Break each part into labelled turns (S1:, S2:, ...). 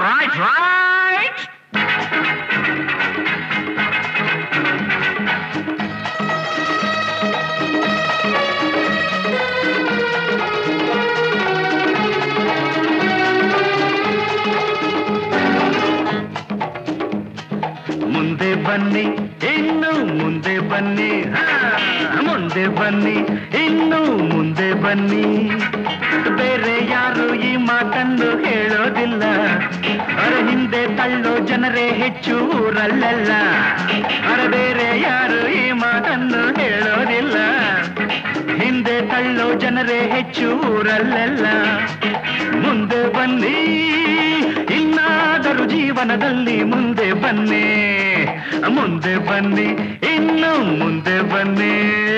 S1: Right right ಮುಂದೆ ಬನ್ನಿ ಇನ್ನು ಮುಂದೆ ಬನ್ನಿ ಹಾ, ಮುಂದೆ ಬನ್ನಿ ಇನ್ನು ಮುಂದೆ ಬನ್ನಿ ಬೇರೆ ಯಾರು ಈ ಮಾತನ್ನು ಹೇಳೋದಿಲ್ಲ ಅರ ಹಿಂದೆ ತಳ್ಳೋ ಜನರೇ ಹೆಚ್ಚು ಊರಲ್ಲೆಲ್ಲ ಅರ ಬೇರೆ ಯಾರು ಈ ಮಾತನ್ನು ಹೇಳೋದಿಲ್ಲ ಹಿಂದೆ ತಳ್ಳೋ ಜನರೇ ಹೆಚ್ಚು ಊರಲ್ಲೆಲ್ಲ ಮುಂದೆ ಬನ್ನಿ ಇನ್ನಾದರೂ ಜೀವನದಲ್ಲಿ ಮುಂದೆ ಬನ್ನಿ ಮುಂದೆ ಬನ್ನಿ ಇನ್ನು ಮುಂದೆ ಬನ್ನಿ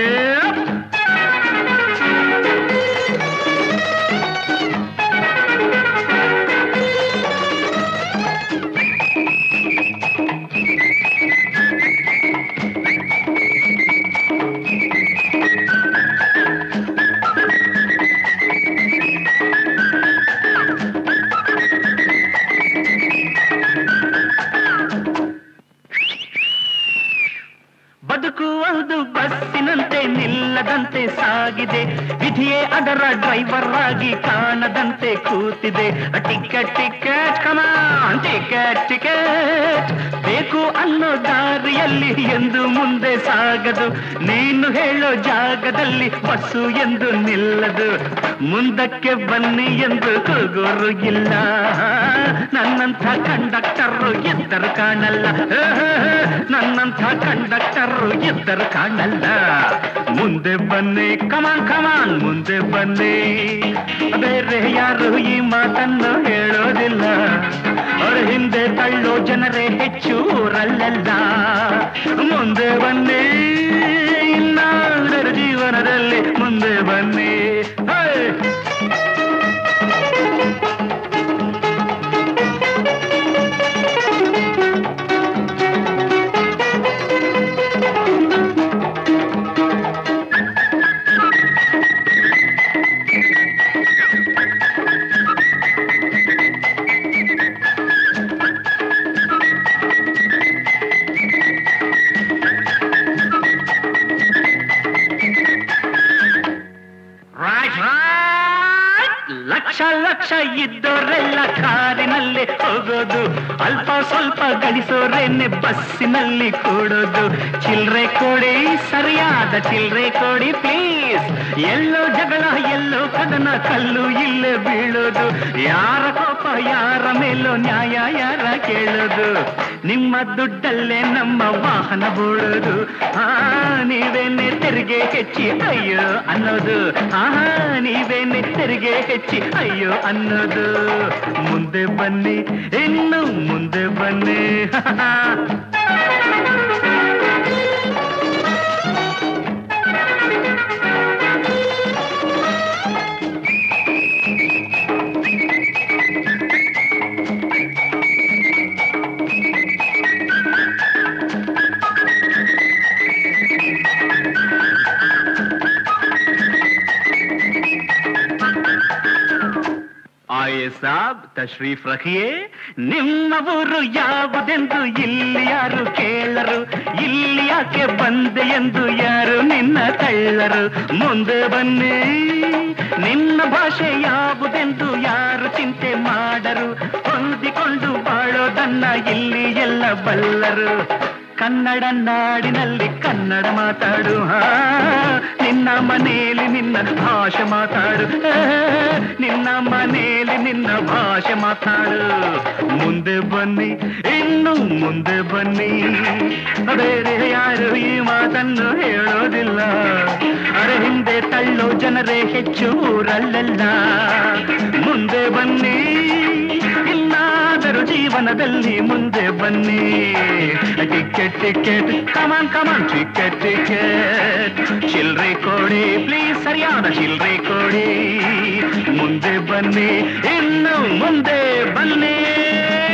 S1: ಬದುಕುವುದು ಬಸ್ಸಿನಂತೆ ನಿಲ್ಲದಂತೆ ಸಾಗಿದೆ ವಿಧಿಯೇ ಅದರ ಡ್ರೈವರ್ ಆಗಿ ಕಾಣದಂತೆ ಕೂತಿದೆ ticket ticket come on ticket ticket ಬೇಕು ಅನ್ನೋ ದಾರಿಯಲ್ಲಿ ಎಂದು ಮುಂದೆ ಸಾಗದು ನೀನು ಹೇಳೋ ಜಾಗದಲ್ಲಿ ಬಸ್ಸು ಎಂದು ನಿಲ್ಲದು ಮುಂದಕ್ಕೆ ಬನ್ನಿ ಎಂದು ಕೂಗೋರು ಇಲ್ಲ ನನ್ನಂಥ ಕಂಡಕ್ಟರು ಎದ್ದರು ಕಾಣಲ್ಲ ನನ್ನಂಥ ಕಂಡಕ್ಟರು ಎದ್ದರು ಕಾಣಲ್ಲ ಮುಂದೆ ಬನ್ನಿ ಕಮಾನ್ ಕಮಾನ್ ಮುಂದೆ ಬನ್ನಿ ಬೇರೆ ಯಾರು ಈ ಮಾತನ್ನು ಹೇಳೋದಿಲ್ಲ ಅವ್ರ ಹಿಂದೆ ತಳ್ಳೋ ಜನರೇ ಹೆಚ್ಚು ಊರಲ್ಲೆಲ್ಲ ಮುಂದೆ ಬನ್ನಿ ಇನ್ನಾದರೂ ಜೀವನದಲ್ಲಿ ಮುಂದೆ ಬನ್ನಿ hey! Right right lakh lakh ಇದ್ದೋರೆಲ್ಲ ಕಾರಿನಲ್ಲಿ ಹೋಗೋದು ಅಲ್ಪ ಸ್ವಲ್ಪ ಗಳಿಸೋರೇನೆ ಬಸ್ಸಿನಲ್ಲಿ ಕೂಡೋದು ಚಿಲ್ರೆ ಕೊಡಿ ಸರಿಯಾದ ಚಿಲ್ರೆ ಕೊಡಿ ಪ್ಲೀಸ್ ಎಲ್ಲೋ ಜಗಳ ಎಲ್ಲೋ ಕದನ ಕಲ್ಲು ಇಲ್ಲೇ ಬೀಳೋದು ಯಾರ ಕೋಪ ಯಾರ ಮೇಲೋ ನ್ಯಾಯ ಯಾರ ಕೇಳೋದು ನಿಮ್ಮ ದುಡ್ಡಲ್ಲೇ ನಮ್ಮ ವಾಹನ ಬೋಳೋದು ಆ ನೀವೇನೆ ತೆರಿಗೆ ಹೆಚ್ಚಿ ಅಯ್ಯೋ ಅನ್ನೋದು ಆಹಾ ನೀವೇನೆ ತೆರಿಗೆ ಹೆಚ್ಚಿ ಅಯ್ಯೋ ಅನ್ನೋದು ಮುಂದೆ ಬನ್ನಿ ಇನ್ನು ಮುಂದೆ ಬನ್ನಿ ಆಯೇ ಸಾಬ್ ತಶ್ರೀಫ್ ರಖಿಯೇ ನಿಮ್ಮ ಊರು ಯಾವುದೆಂದು ಇಲ್ಲಿ ಯಾರು ಕೇಳರು ಇಲ್ಲಿ ಯಾಕೆ ಬಂದೆ ಎಂದು ಯಾರು ನಿನ್ನ ಕಳ್ಳರು ಮುಂದೆ ಬನ್ನಿ ನಿನ್ನ ಭಾಷೆ ಯಾವುದೆಂದು ಯಾರು ಚಿಂತೆ ಮಾಡರು ಹೊಂದಿಕೊಂಡು ಬಾಳೋದನ್ನ ಇಲ್ಲಿ ಎಲ್ಲ ಬಲ್ಲರು ಕನ್ನಡ ನಾಡಿನಲ್ಲಿ ಕನ್ನಡ ಮಾತಾಡು ಹಾ ನಿನ್ನ ಮನೆಯಲ್ಲಿ ನಿನ್ನ ಭಾಷೆ ಮಾತಾಡು ಆ, ನಿನ್ನ ಮನೆಯಲ್ಲಿ ನಿನ್ನ ಭಾಷೆ ಮಾತಾಡು ಮುಂದೆ ಬನ್ನಿ ಇನ್ನು ಮುಂದೆ ಬನ್ನಿ ಬೇರೆ ಯಾರು ಈ ಮಾತನ್ನು ಹೇಳೋದಿಲ್ಲ ಅರೆ ಹಿಂದೆ ತಳ್ಳೋ ಜನರೇ ಹೆಚ್ಚು ಊರಲ್ಲೆಲ್ಲ ಮುಂದೆ ಬನ್ನಿ ಇನ್ನಾದರೂ ಜೀವನದಲ್ಲಿ ಮುಂದೆ ಬನ್ನಿ ticket ticket come on come on ticket ticket ಚಿಲ್ರೆ ಕೊಡಿ ಪ್ಲೀಸ್ ಸರಿಯಾದ ಚಿಲ್ರೆ ಕೊಡಿ ಮುಂದೆ ಬನ್ನಿ ಇನ್ನು ಮುಂದೆ ಬನ್ನಿ